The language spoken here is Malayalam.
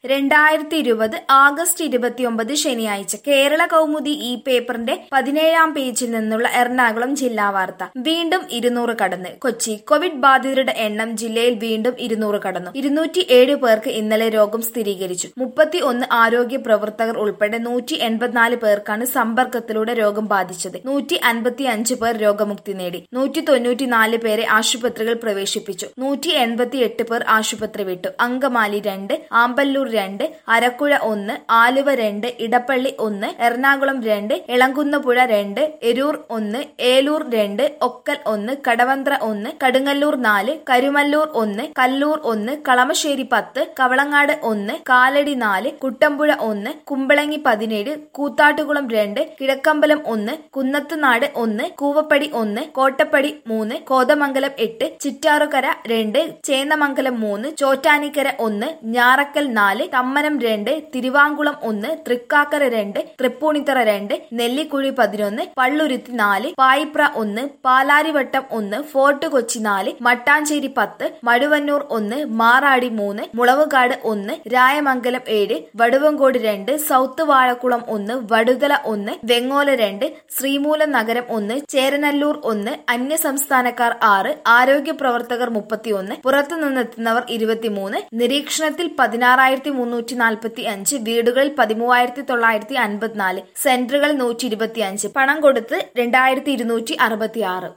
രണ്ടായിരത്തി ഇരുപത് ആഗസ്റ്റ് ഇരുപത്തിയൊമ്പത് ശനിയാഴ്ച കേരള കൗമുദി ഈ പേപ്പറിന്റെ പതിനേഴാം പേജിൽ നിന്നുള്ള എറണാകുളം ജില്ലാ വാർത്ത വീണ്ടും ഇരുന്നൂറ് കടന്ന് കൊച്ചി കോവിഡ് ബാധിതരുടെ എണ്ണം ജില്ലയിൽ വീണ്ടും ഇരുന്നൂറ് കടന്നു ഇരുന്നൂറ്റി ഏഴ് പേർക്ക് ഇന്നലെ രോഗം സ്ഥിരീകരിച്ചു മുപ്പത്തി ഒന്ന് ആരോഗ്യ പ്രവർത്തകർ ഉൾപ്പെടെ നൂറ്റി എൺപത്തിനാല് പേർക്കാണ് സമ്പർക്കത്തിലൂടെ രോഗം ബാധിച്ചത് നൂറ്റി അൻപത്തി അഞ്ച് പേർ രോഗമുക്തി നേടി നൂറ്റി തൊണ്ണൂറ്റിനാല് പേരെ ആശുപത്രികൾ പ്രവേശിപ്പിച്ചു നൂറ്റി എൺപത്തി എട്ട് പേർ ആശുപത്രി വിട്ടു അങ്കമാലി രണ്ട് ആമ്പല്ലൂർ രണ്ട് അരക്കുഴ ഒന്ന് ആലുവ രണ്ട് ഇടപ്പള്ളി ഒന്ന് എറണാകുളം രണ്ട് എളങ്കുന്നപ്പുഴ രണ്ട് എരൂർ ഒന്ന് ഏലൂർ രണ്ട് ഒക്കൽ ഒന്ന് കടവന്ത്ര ഒന്ന് കടുങ്ങല്ലൂർ നാല് കരുമല്ലൂർ ഒന്ന് കല്ലൂർ ഒന്ന് കളമശ്ശേരി പത്ത് കവളങ്ങാട് ഒന്ന് കാലടി നാല് കുട്ടമ്പുഴ ഒന്ന് കുമ്പളങ്ങി പതിനേഴ് കൂത്താട്ടുകുളം രണ്ട് കിഴക്കമ്പലം ഒന്ന് കുന്നത്തുനാട് ഒന്ന് കൂവപ്പടി ഒന്ന് കോട്ടപ്പടി മൂന്ന് കോതമംഗലം എട്ട് ചിറ്റാറുകര രണ്ട് ചേന്നമംഗലം മൂന്ന് ചോറ്റാനിക്കര ഒന്ന് ഞാറക്കൽ നാല് തമ്മനം രണ്ട് തിരുവാങ്കുളം ഒന്ന് തൃക്കാക്കര രണ്ട് തൃപ്പൂണിത്തറ രണ്ട് നെല്ലിക്കുഴി പതിനൊന്ന് പള്ളുരുത്തി നാല് പായിപ്ര ഒന്ന് പാലാരിവട്ടം ഒന്ന് ഫോർട്ട് കൊച്ചി നാല് മട്ടാഞ്ചേരി പത്ത് മടുവന്നൂർ ഒന്ന് മാറാടി മൂന്ന് മുളവുകാട് ഒന്ന് രായമംഗലം ഏഴ് വടുവങ്കോട് രണ്ട് സൗത്ത് വാഴക്കുളം ഒന്ന് വടുതല ഒന്ന് വെങ്ങോല രണ്ട് ശ്രീമൂലം നഗരം ഒന്ന് ചേരനല്ലൂർ ഒന്ന് അന്യ സംസ്ഥാനക്കാർ ആറ് ആരോഗ്യ പ്രവർത്തകർ മുപ്പത്തിയൊന്ന് പുറത്തുനിന്നെത്തുന്നവർ ഇരുപത്തിമൂന്ന് നിരീക്ഷണത്തിൽ പതിനാറായിരത്തി മുന്നൂറ്റി നാൽപ്പത്തി അഞ്ച് വീടുകളിൽ പതിമൂവായിരത്തി തൊള്ളായിരത്തി അൻപത്തിനാല് സെന്ററുകൾ നൂറ്റി ഇരുപത്തിയഞ്ച് പണം കൊടുത്ത് രണ്ടായിരത്തി ഇരുന്നൂറ്റി അറുപത്തി ആറ്